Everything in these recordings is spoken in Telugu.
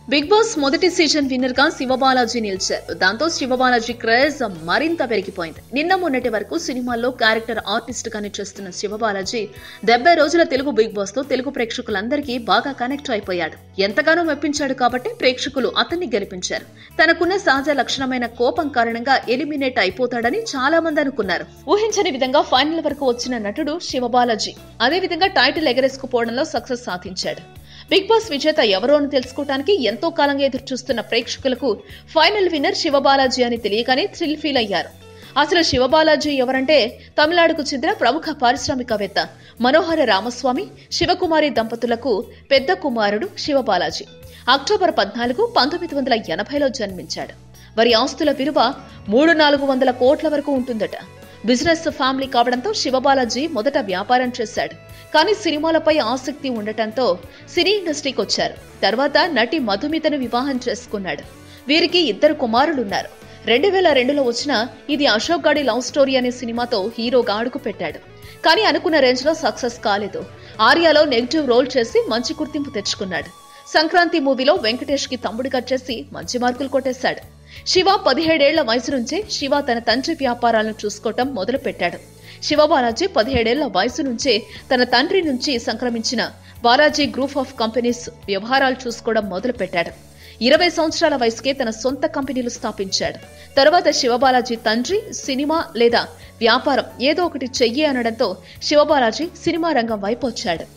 బిగ్ బాస్ మొదటి సీజన్ విన్నర్ గా శివబాలాజీ నిలిచారు దాంతో శివబాలాజీ క్రేజ్ మరింత పెరిగిపోయింది నిన్న మొన్నటి వరకు సినిమాల్లో క్యారెక్టర్ ఆర్టిస్ట్ గానే చేస్తున్న శివబాలాజీ డెబ్బై రోజుల తెలుగు బిగ్ బాస్ తో తెలుగు ప్రేక్షకులందరికీ బాగా కనెక్ట్ అయిపోయాడు ఎంతగానో మెప్పించాడు కాబట్టి ప్రేక్షకులు అతన్ని గెలిపించారు తనకున్న సహజ లక్షణమైన కోపం కారణంగా ఎలిమినేట్ అయిపోతాడని చాలా మంది అనుకున్నారు ఊహించని విధంగా ఫైనల్ వరకు వచ్చిన నటుడు శివబాలాజీ అదేవిధంగా టైటిల్ ఎగరేసుకుపోవడంలో సక్సెస్ సాధించాడు బిగ్ బాస్ విజేత ఎవరో అని తెలుసుకోవడానికి ఎంతో కాలంగా ఎదురు చూస్తున్న ప్రేక్షకులకు ఫైనల్ విన్నర్ శివబాలాజీ అని తెలియగానే థ్రిల్ ఫీల్ అయ్యారు అసలు శివబాలాజీ ఎవరంటే తమిళనాడుకు చెందిన ప్రముఖ పారిశ్రామికవేత్త మనోహర రామస్వామి శివకుమారి దంపతులకు పెద్ద కుమారుడు శివబాలాజీ అక్టోబర్ పద్నాలుగు పంతొమ్మిది వందల ఎనభైలో జన్మించాడు వారి ఆస్తుల విలువ మూడు నాలుగు వందల కోట్ల వరకు ఉంటుందట బిజినెస్ ఫ్యామిలీ కావడంతో శివబాలాజీ మొదట వ్యాపారం చేశాడు కానీ సినిమాలపై ఆసక్తి ఉండటంతో సినీ ఇండస్ట్రీకి వచ్చారు తర్వాత నటి మధుమితను వివాహం చేసుకున్నాడు వీరికి ఇద్దరు కుమారులున్నారు రెండు వేల రెండులో వచ్చిన ఇది అశోక్ గాడి లవ్ స్టోరీ అనే సినిమాతో హీరోగా అడుగు పెట్టాడు కానీ అనుకున్న రేంజ్ లో సక్సెస్ కాలేదు ఆర్యాలో నెగిటివ్ రోల్ చేసి మంచి గుర్తింపు తెచ్చుకున్నాడు సంక్రాంతి మూవీలో వెంకటేష్ కి తమ్ముడిగా చేసి మంచి మార్కులు కొట్టేశాడు శివ పదిహేడేళ్ల వయసు నుంచే శివ తన తండ్రి వ్యాపారాలను చూసుకోవటం మొదలు పెట్టాడు శివ బాలాజీ పదిహేడేళ్ల వయసు నుంచే తన తండ్రి నుంచి సంక్రమించిన బాలాజీ గ్రూప్ ఆఫ్ కంపెనీస్ వ్యవహారాలు చూసుకోవడం మొదలు పెట్టాడు ఇరవై సంవత్సరాల వయసుకే తన సొంత కంపెనీలు స్థాపించాడు తర్వాత శివబాలాజీ తండ్రి సినిమా లేదా వ్యాపారం ఏదో ఒకటి చెయ్యి అనడంతో శివబాలాజీ సినిమా రంగం వైపు వచ్చాడు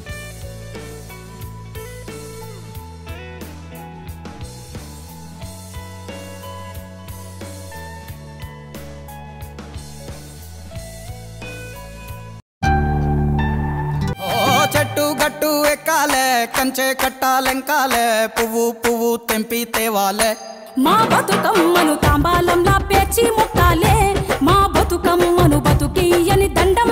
ఓ చెట్టు గట్టు ఎక్కాలే కంచె కట్టాలెంకాలే పువ్వు పువ్వు తెంపి తేవాలే మా బతుకమ్మను తాంబాలంలా పేర్చి ముట్టాలే మా బతుకమ్మను బతుకియని దండం